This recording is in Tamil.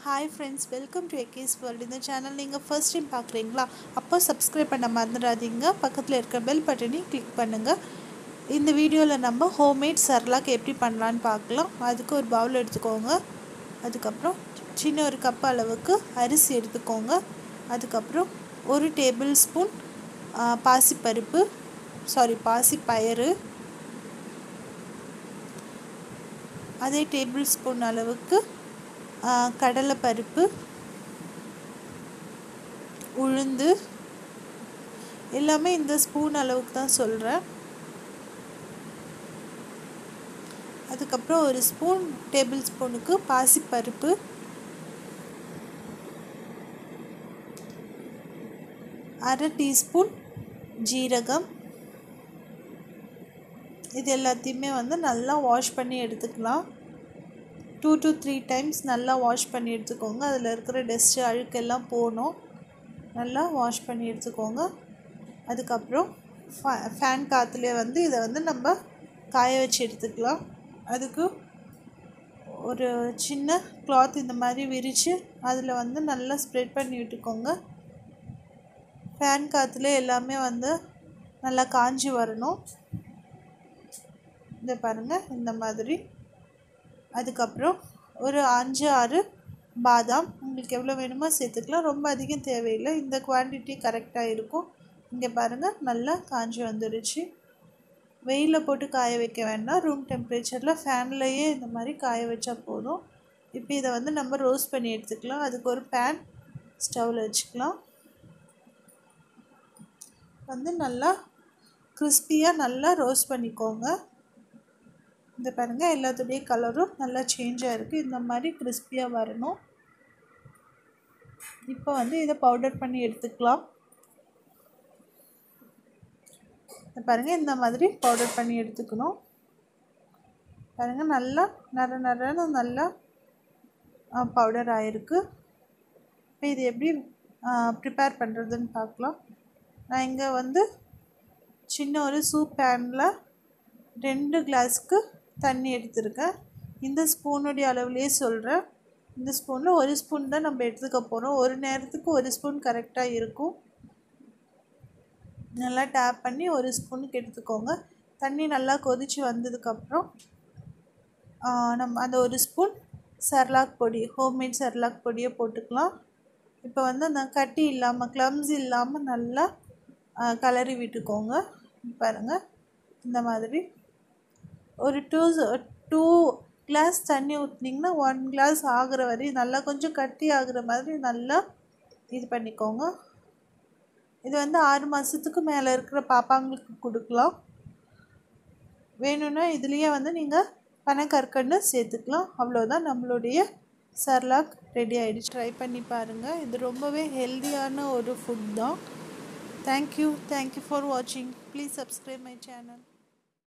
ஹாய் ஃப்ரெண்ட்ஸ் வெல்கம் டு எக்கேஸ் வேர்ல்டு இந்த சேனல் நீங்கள் ஃபர்ஸ்ட் டைம் பார்க்குறீங்களா அப்போ சப்ஸ்கிரைப் பண்ண மறந்துடாதீங்க பக்கத்தில் இருக்க பெல் பட்டனையும் கிளிக் பண்ணுங்கள் இந்த வீடியோவில் நம்ம ஹோம்மேட் சர்லாக் எப்படி பண்ணலான்னு பார்க்கலாம் அதுக்கு ஒரு பவுல் எடுத்துக்கோங்க அதுக்கப்புறம் சின்ன ஒரு கப் அளவுக்கு அரிசி எடுத்துக்கோங்க அதுக்கப்புறம் ஒரு டேபிள் ஸ்பூன் பாசிப்பருப்பு சாரி பாசி பயறு அதே டேபிள் ஸ்பூன் அளவுக்கு கடலைப்பருப்பு உளுந்து எல்லாமே இந்த ஸ்பூன் அளவுக்கு தான் சொல்கிறேன் அதுக்கப்புறம் ஒரு ஸ்பூன் டேபிள் ஸ்பூனுக்கு பாசிப்பருப்பு அரை டீஸ்பூன் ஜீரகம் இது எல்லாத்தையுமே வந்து நல்லா வாஷ் பண்ணி எடுத்துக்கலாம் டூ டு த்ரீ டைம்ஸ் நல்லா வாஷ் பண்ணி எடுத்துக்கோங்க அதில் இருக்கிற டஸ்ட்டு அழுக்கெல்லாம் போகணும் நல்லா வாஷ் பண்ணி எடுத்துக்கோங்க அதுக்கப்புறம் ஃபேன் காற்றுலேயே வந்து இதை வந்து நம்ம காய வச்சு எடுத்துக்கலாம் அதுக்கு ஒரு சின்ன கிளாத் இந்த மாதிரி விரித்து அதில் வந்து நல்லா ஸ்ப்ரெட் பண்ணி விட்டுக்கோங்க ஃபேன் காற்றுல எல்லாமே வந்து நல்லா காஞ்சி வரணும் இந்த பாருங்கள் இந்த மாதிரி அதுக்கப்புறம் ஒரு அஞ்சு ஆறு பாதாம் உங்களுக்கு எவ்வளோ வேணுமோ சேர்த்துக்கலாம் ரொம்ப அதிகம் தேவையில்லை இந்த குவான்டிட்டி கரெக்டாக இருக்கும் இங்கே பாருங்கள் நல்லா காஞ்சி வந்துடுச்சு வெயிலில் போட்டு காய வைக்க வேண்டாம் ரூம் டெம்பரேச்சரில் ஃபேன்லேயே இந்த மாதிரி காய வச்சா போதும் இப்போ இதை வந்து நம்ம ரோஸ்ட் பண்ணி எடுத்துக்கலாம் அதுக்கு ஒரு பேன் ஸ்டவ்வில் வச்சுக்கலாம் வந்து நல்லா கிறிஸ்பியாக நல்லா ரோஸ்ட் பண்ணிக்கோங்க இந்த பாருங்கள் எல்லாத்துடைய கலரும் நல்லா சேஞ்ச் ஆகிருக்கு இந்த மாதிரி கிறிஸ்பியாக வரணும் இப்போ வந்து இதை பவுடர் பண்ணி எடுத்துக்கலாம் இந்த பாருங்கள் இந்த மாதிரி பவுடர் பண்ணி எடுத்துக்கணும் பாருங்கள் நல்லா நர நரன்னு நல்லா பவுடர் ஆகிருக்கு இப்போ இது எப்படி ப்ரிப்பேர் பண்ணுறதுன்னு பார்க்கலாம் நான் இங்கே வந்து சின்ன ஒரு சூப் பேனில் ரெண்டு கிளாஸ்க்கு தண்ணி எடுத்திருக்கேன் இந்த ஸ்பூனுடைய அளவுலேயே சொல்கிறேன் இந்த ஸ்பூனில் ஒரு ஸ்பூன் தான் நம்ம எடுத்துக்க போகிறோம் ஒரு நேரத்துக்கு ஒரு ஸ்பூன் கரெக்டாக இருக்கும் நல்லா டேப் பண்ணி ஒரு ஸ்பூனுக்கு எடுத்துக்கோங்க தண்ணி நல்லா கொதித்து வந்ததுக்கப்புறம் நம்ம அந்த ஒரு ஸ்பூன் சர்லாக் பொடி ஹோம்மேட் சர்லாக் பொடியை போட்டுக்கலாம் இப்போ வந்து அந்த கட்டி இல்லாமல் க்ளம்ஸ் இல்லாமல் நல்லா கலரி விட்டுக்கோங்க பாருங்கள் இந்த மாதிரி ஒரு டூ டூ கிளாஸ் தண்ணி ஊற்றினீங்கன்னா ஒன் கிளாஸ் ஆகிற வரையும் நல்லா கொஞ்சம் கட்டி ஆகுற மாதிரி நல்லா இது பண்ணிக்கோங்க இது வந்து ஆறு மாதத்துக்கு மேலே இருக்கிற பாப்பாங்களுக்கு கொடுக்கலாம் வேணும்னா இதுலேயே வந்து நீங்கள் பனக்கற்கண்டு சேர்த்துக்கலாம் அவ்வளோதான் நம்மளுடைய சர்லாக் ரெடி ஆகிடுச்சு ட்ரை பண்ணி பாருங்கள் இது ரொம்பவே ஹெல்த்தியான ஒரு ஃபுட் தான் தேங்க்யூ தேங்க்யூ ஃபார் வாட்சிங் ப்ளீஸ் சப்ஸ்கிரைப் மை சேனல்